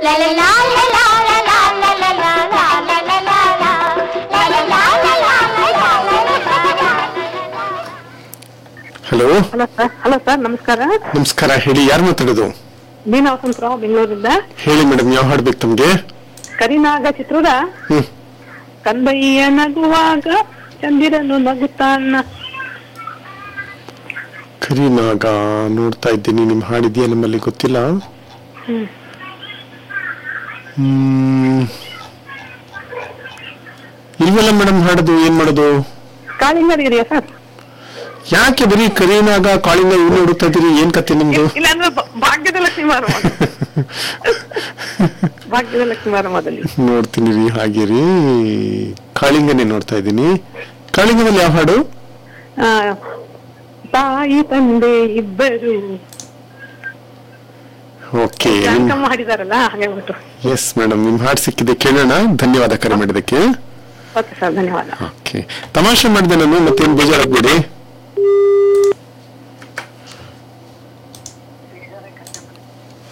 Hello hello sir hello sir ನಮಸ್ಕಾರ ನಮಸ್ಕಾರ ಹೇಳಿ ಯಾರು ಮಾತಾಡೋದು ಮೀನಾ ವಸಂತರಾವ್ ಬೆಂಗಳೂರಿಂದ ಹೇಳಿ ಮೇಡಮ್ ಯಾವ ಹಾಡು ಬೇಕು ತಮ್ಗೆ ಕರಿನಾಗ ಚಿತ್ರದ ಹ್ಮ್ ಕಂದಯ್ಯ ನಗುವಾಗ ಚಂದಿರನು ನಗುತ್ತಾನ ಕರಿನಾಗ ನೋಡ್ತಾ ಇದ್ದೀನಿ ನಿಮ್ ಹಾಡಿದ್ಯಾ ನಮ್ಮಲ್ಲಿ ಗೊತ್ತಿಲ್ಲ ಹ್ಮ್. ಹ್ಮ್ ಇಲ್ವಲ್ಲ ಮೇಡಮ್ ಹಾಡೋದು ಏನ್ ಮಾಡೋದು ಕಾಳಿಂಗರ್ ಇದೆಯಾ ಸರ್ ಯಾಕೆ ಬರೀ ಕರಿನಾಗ ಕಾಳಿಂಗ ಇವ್ ನೋಡುತ್ತಾ ಇದೀರಿ ಏನ್ ಕತೆ ನಿಮ್ದು ಇಲ್ಲಾಂದ್ರೆ ಬ- ಭಾಗ್ಯದ ಲಕ್ಷ್ಮಿ ಮಾರಮ್ಮ ಭಾಗ್ಯದ ಲಕ್ಷ್ಮಿ ಮಾರಮ್ಮದಲ್ಲಿ ನೋಡ್ತೀನಿ ರೀ ಹಾಗೆ ರೀ ಕಾಳಿಂಗನೇ ನೋಡ್ತಾ ಇದ್ದೀನಿ ಕಾಳಿಂಗದಲ್ಲಿ ಯಾವ ಹಾಡು ಆ, ತಾಯಿ ತಂದೆ ಇಬ್ಬರು ಓಕೆ ಜಾನಕಮ್ಮ ಹಾಡಿದಾರಲ್ಲ ಹಾಗೆ ಬಿಟ್ಟು ಎಸ್ ಮೇಡಮ್ ನಿಮ್ ಹಾಡು ಸಿಕ್ಕಿದೆ ಕೇಳೋಣ ಧನ್ಯವಾದ ಕರೆ ಮಾಡಿದಕ್ಕೆ ಓಕೆ ಸರ್ ಧನ್ಯವಾದ ಓಕೆ ತಮಾಷೆ ಮಾಡಿದೆ ನಾನು ಮತ್ತೇನು ಬೇಜಾರಾಗ್ಬೇಡಿ